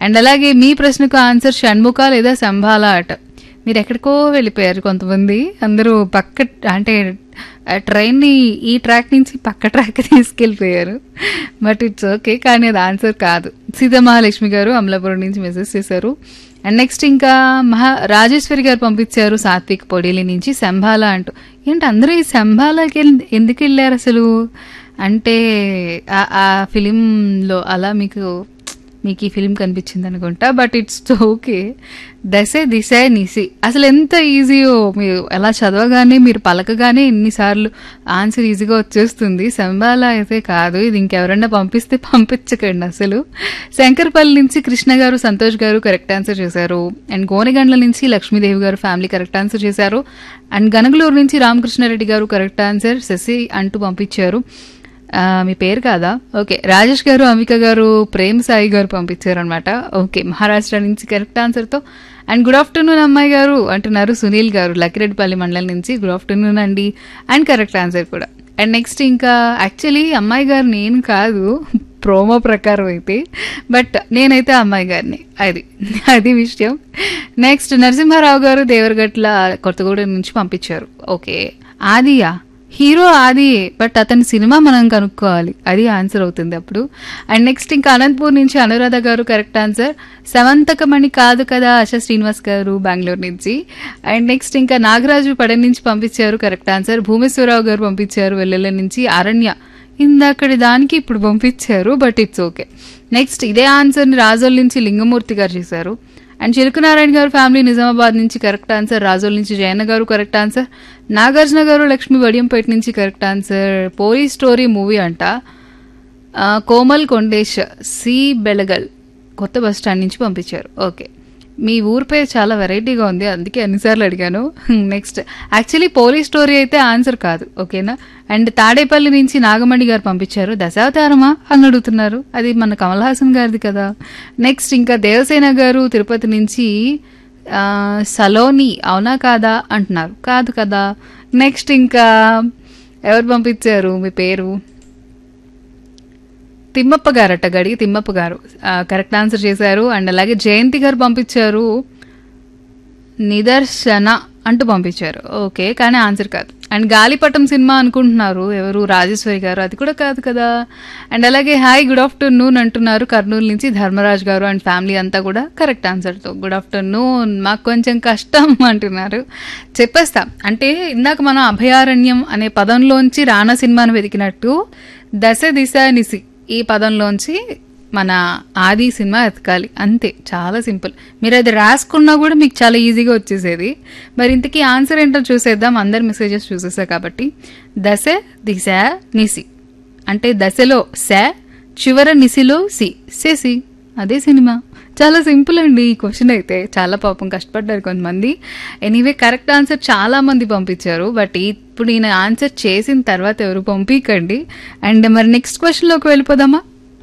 and అలాగే మీ ప్రశ్నకు answer Shanmukha లేదా సంభాల అట మీరు ఎక్కడికో వెళ్ళిపోయారు కొంతమంది అందరూ పక్క అంటే ఆ ట్రైన్ని ఈ ట్రాక్ నుంచి పక్క ట్రాక్ తీసుకెళ్ళిపోయారు బట్ ఇట్స్ ఓకే కానీ అది ఆన్సర్ కాదు సీతామహాలక్ష్మి గారు అమలాపురం నుంచి మెసేజ్ చేశారు అండ్ నెక్స్ట్ ఇంకా మహా రాజేశ్వరి గారు పంపించారు సాత్విక్ పొడిలి నుంచి శంభాల అంటూ ఏంటి అందరూ ఈ శంభాలకి ఎల్- ఎందుకు వెళ్ళారు అసలు అంటే ఆ- ఆ ఫిలింలో అలా మీకు మీకు ఈ ఫిలిం కనిపించింది అనుకుంటా బట్ ఇట్స్ ఓకే దశ దిశ నిసి అసలు ఎంత ఈజీయో మీరు ఎలా చదవగానే మీరు పలకగానే ఎన్నిసార్లు ఆన్సర్ ఈజీగా వచ్చేస్తుంది సంబాల అయితే కాదు ఇది ఇంకెవరన్నా పంపిస్తే పంపించకండి అసలు శంకర్పల్లి నుంచి కృష్ణ గారు సంతోష్ గారు కరెక్ట్ ఆన్సర్ చేశారు అండ్ గోనెగండ్ల నుంచి Lakshmidevi garu family correct answer చేశారు అండ్ గనగలూరు నుంచి రామకృష్ణారెడ్డి గారు కరెక్ట్ ఆన్సర్ శశి అంటూ పంపించారు ఆ, మీ పేరు కాదా ఓకే రాజేష్ గారు అమిక గారు ప్రేమ్ సాయి గారు పంపించారు అనమాట ఓకే మహారాష్ట్ర నుంచి కరెక్ట్ ఆన్సర్తో అండ్ గుడ్ ఆఫ్టర్నూన్ అమ్మాయి గారు అంటున్నారు సునీల్ గారు లక్కిరెడ్డిపల్లి మండలం నుంచి గుడ్ ఆఫ్టర్నూన్ అండి అండ్ కరెక్ట్ ఆన్సర్ కూడా అండ్ నెక్స్ట్ ఇంకా యాక్చువల్లీ అమ్మాయి గారు నేను కాదు ప్రోమో ప్రకారం అయితే బట్ నేనైతే అమ్మాయి గారిని అది అది విషయం నెక్స్ట్ నరసింహారావు గారు దేవరగట్ల కొత్తగూడెం నుంచి పంపించారు ఓకే ఆదియా హీరో ఆది బట్ అతని సినిమా మనం కనుక్కోవాలి అది ఆన్సర్ అవుతుంది అప్పుడు అండ్ నెక్స్ట్ ఇంకా అనంతపూర్ నుంచి అనురాధ గారు కరెక్ట్ ఆన్సర్ సమంతకమణి కాదు కదా ఆశా శ్రీనివాస్ గారు బెంగళూరు నుంచి అండ్ నెక్స్ట్ ఇంకా నాగరాజు పడన్ నుంచి పంపించారు కరెక్ట్ ఆన్సర్ భూమేశ్వరరావు గారు పంపించారు వెల్లెల నుంచి అరణ్య ఇందాకడి దానికి ఇప్పుడు పంపించారు బట్ ఇట్స్ ఓకే నెక్స్ట్ ఇదే ఆన్సర్ని రాజోల్ నుంచి లింగమూర్తి గారు చేశారు అండ్ చిలుకనారాయణ గారు ఫ్యామిలీ నిజామాబాద్ నుంచి కరెక్ట్ ఆన్సర్ రాజోల్ నుంచి జయన్న గారు కరెక్ట్ ఆన్సర్ నాగార్జున గారు లక్ష్మి వడియంపేట నుంచి correct answer police story movie అంట ఆ, కోమల్ కొండేష్ సి బెళగల్ కొత్త బస్ స్టాండ్ నుంచి పంపించారు ఓకే మీ ఊరి పేరు చాలా వెరైటీగా ఉంది అందుకే అన్నిసార్లు అడిగాను నెక్స్ట్ యాక్చువల్లీ పోలీస్ స్టోరీ అయితే ఆన్సర్ కాదు ఓకేనా అండ్ తాడేపల్లి నుంచి నాగమణి గారు పంపించారు దశావతారమా అని అడుగుతున్నారు అది మన కమల్ హాసన్ గారిది కదా నెక్స్ట్ ఇంకా దేవసేన గారు తిరుపతి నుంచి ఆ, సలోని అవునా కాదా అంటున్నారు కాదు కదా నెక్స్ట్ ఇంకా ఎవరు పంపించారు మీ పేరు తిమ్మప్ప గారట గడి తిమ్మప్ప గారు ఆ, కరెక్ట్ ఆన్సర్ చేశారు అండ్ అలాగే జయంతి గారు పంపించారు నిదర్శన అంటూ పంపించారు ఓకే కానీ ఆన్సర్ కాదు అండ్ గాలిపటం సినిమా అనుకుంటున్నారు ఎవరు రాజేశ్వరి గారు అది కూడా కాదు కదా అండ్ అలాగే హాయ్ గుడ్ ఆఫ్టర్నూన్ అంటున్నారు కర్నూలు నుంచి ధర్మరాజ్ గారు అండ్ ఫ్యామిలీ అంతా కూడా కరెక్ట్ ఆన్సర్తో గుడ్ ఆఫ్టర్నూన్ మాకు కొంచెం కష్టం అంటున్నారు చెప్పేస్తాం అంటే ఇందాక మనం అభయారణ్యం అనే పదంలోంచి రానా సినిమాను వెతికినట్టు దశ దిశ నిసి ఈ పదంలోంచి మన ఆది సినిమా ఎతకాలి అంతే చాలా సింపుల్ మీరు అది రాసుకున్నా కూడా మీకు చాలా ఈజీగా వచ్చేసేది మరి ఇంతకీ ఆన్సర్ ఏంటో చూసేద్దాం అందరి మెసేజెస్ చూసేసా కాబట్టి దశ దిశ నిసి అంటే దశలో స చివర నిసిలో సి సెసి అదే సినిమా చాలా సింపుల్ అండి ఈ క్వశ్చన్ అయితే చాలా పాపం కష్టపడ్డారు కొంతమంది ఎనీవే కరెక్ట్ ఆన్సర్ చాలా మంది పంపించారు బట్ ఇప్పుడు నేను ఆన్సర్ చేసిన తర్వాత ఎవరు పంపించండి అండ్ మరి నెక్స్ట్ క్వశ్చన్లోకి వెళ్ళిపోదామా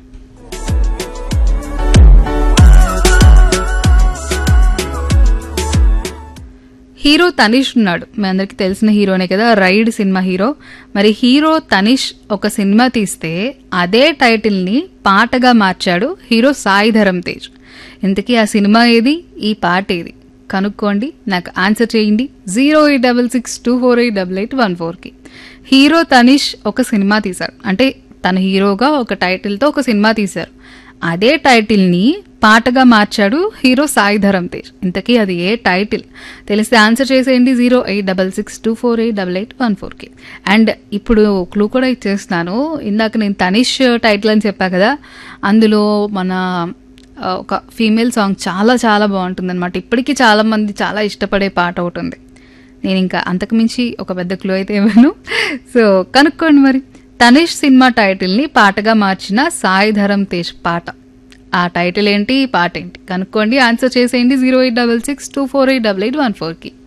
హీరో తనిష్ ఉన్నాడు మీ అందరికి తెలిసిన హీరోనే కదా రైడ్ సినిమా హీరో మరి హీరో తనిష్ ఒక సినిమా తీస్తే అదే టైటిల్ ని పాటగా మార్చాడు హీరో సాయి ధరమ్ తేజ్ ఇంతకీ ఆ సినిమా ఏది ఈ పాట ఏది కనుక్కోండి నాకు ఆన్సర్ చేయండి zero eight double six two four eight double eight one ఫోర్కి హీరో తనిష్ ఒక సినిమా తీశారు అంటే తన హీరోగా ఒక టైటిల్తో ఒక సినిమా తీశారు అదే టైటిల్ని పాటగా మార్చాడు హీరో సాయి ధరమ్ తేజ్ ఇంతకీ అది ఏ టైటిల్ తెలిస్తే ఆన్సర్ చేసేయండి zero eight double six two four eight double eight one ఫోర్కి అండ్ ఇప్పుడు క్లూ కూడా ఇచ్చేస్తున్నాను ఇందాక నేను తనిష్ టైటిల్ అని చెప్పా కదా అందులో మన ఆ, ఒక ఫీమేల్ సాంగ్ చాలా చాలా బాగుంటుంది అనమాట ఇప్పటికీ చాలా మంది చాలా ఇష్టపడే పాట ఒకటి ఉంది నేను ఇంకా అంతకుమించి ఒక పెద్ద క్లూ అయితే ఇవ్వను సో కనుక్కోండి మరి తనిష్ సినిమా టైటిల్ని పాటగా మార్చిన సాయి ధరమ్ తేజ్ పాట ఆ టైటిల్ ఏంటి ఈ పాట ఏంటి కనుక్కోండి ఆన్సర్ చేసేయండి zero eight double six two four eight double eight one ఫోర్కి